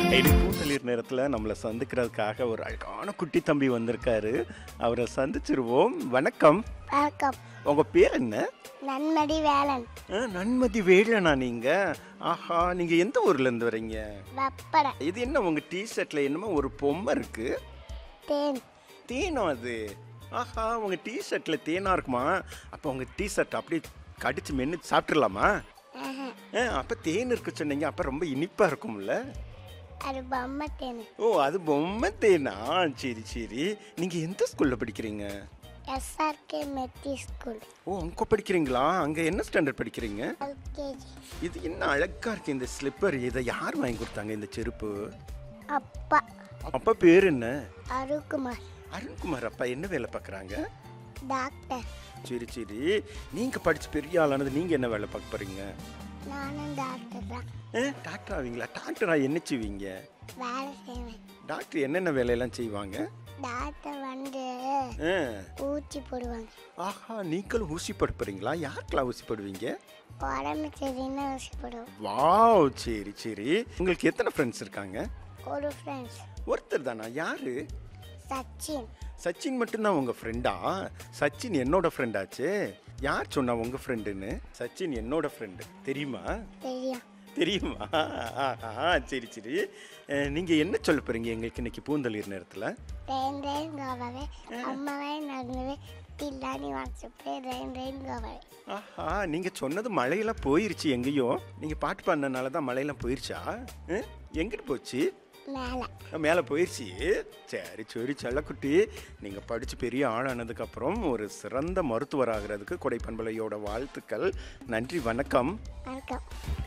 பூந்தளிர் நேரத்தில் நம்மளை சந்திக்கிறதுக்காக ஒரு அழகான குட்டி தம்பி வந்திருக்காரு அவரை சந்திச்சிருவோம் வணக்கம் வணக்கம் உங்கள் பேர் என்ன நன்மதி வேலன் ஆ, நன்மதி வேலனா நீங்கள் ஆஹா நீங்கள் எந்த ஊர்லேருந்து வரீங்க வப்பட இது என்ன உங்கள் டிஷர்ட்டில் என்னமோ ஒரு பொம்மை இருக்குது தேன் தேனும் அது ஆஹா உங்கள் டிஷர்ட்டில் தேனாக இருக்குமா அப்போ உங்கள் டிஷர்ட் அப்படியே கடிச்சு மென்று சாப்பிட்றலாமா ஆஹா, ஆ அப்போ தேன் இருக்கு சொன்னீங்க அப்போ ரொம்ப இனிப்பாக இருக்கும்ல அது பொம்மை தேன் ஓ அது பொம்மை தேனா சரி சரி நீங்கள் எந்த ஸ்கூலில் படிக்கிறீங்க எஸ்ஆர்கே மெத்தி ஸ்கூல் ஓ அங்கே படிக்கிறீங்களா அங்கே என்ன ஸ்டாண்டர்ட் படிக்கிறீங்க எல்கேஜி இது என்ன அழகா இருக்கு இந்த ஸ்லிப்பர் இதை யார் வாங்கி கொடுத்தாங்க இந்த செருப்பு அப்பா அப்பா பேர் என்ன அருக்குமார் அருண்குமார் அப்பா என்ன வேலை பார்க்குறாங்க டாக்டர் சரி சரி நீங்கள் படித்து பெரிய ஆளானது நீங்கள் என்ன வேலை பார்க்க போகிறீங்க நானும் டாக்டர் தான் ஏ டாக்டர் ஆவீங்களா டாக்டரா என்ன செய்வீங்க வேலை செய்வேன் டாக்டர் என்னென்ன வேலையெல்லாம் செய்வாங்க டாக்டர் வந்து ஆ ஊசி போடுவாங்க ஆஹா நீங்களும் ஊசி போட போறீங்களா யாருக்கெல்லாம் ஊசி போடுவீங்க உடம்பு சரின்னு ஊசி போடுவோம் வாவ் சரி சரி உங்களுக்கு எத்தனை ஃப்ரெண்ட்ஸ் இருக்காங்க ஒரு ஃப்ரெண்ட்ஸ் ஒருத்தர் தானா யாரு சச்சின் சச்சின் மட்டும்தான் உங்க ஃப்ரெண்டா சச்சின் என்னோட ஃப்ரெண்டாச்சே யார் சொன்னா உங்க ஃப்ரெண்டுன்னு சச்சின் என்னோட ஃப்ரெண்டு தெரியுமா தெரியும் தெரியுமா ஆஹா சரி சரி அஹ், நீங்க என்ன சொல்ல போறீங்க எங்களுக்கு இன்னைக்கு பூந்தளிர் நேரத்துல ரெயின் ரெயின் கோவாவே அம்மாவே நடந்தவே தில்லானி வாட்ஸ்அப்பே ரெயின் ரெயின் கோவாவே ஆஹா நீங்க சொன்னது மழையெல்லாம் போயிருச்சு எங்கேயோ நீங்க பாட்டு பாடினனால தான் மழையெல்லாம் போயிருச்சா அஹ், எங்கிட்டு போச்சு மேலே மேலே போயிடுச்சு சரி சரி செல்லக்குட்டி நீங்கள் படித்து பெரிய ஆளானதுக்கப்புறம் ஒரு சிறந்த மருத்துவர் ஆகிறதுக்கு கொடைப்பண்பலையோட வாழ்த்துக்கள் நன்றி வணக்கம் வணக்கம்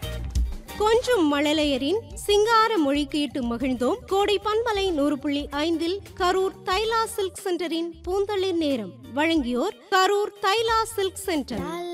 கொஞ்சம் மழலையரின் சிங்கார மொழி கேட்டு மகிழ்ந்தோம் கோடை பண்பலை நூறு புள்ளி ஐந்தில் கரூர் தைலா சில்க் சென்டரின் பூந்தளிர் நேரம் வழங்கியோர் கரூர் தைலா சில்க் சென்டர்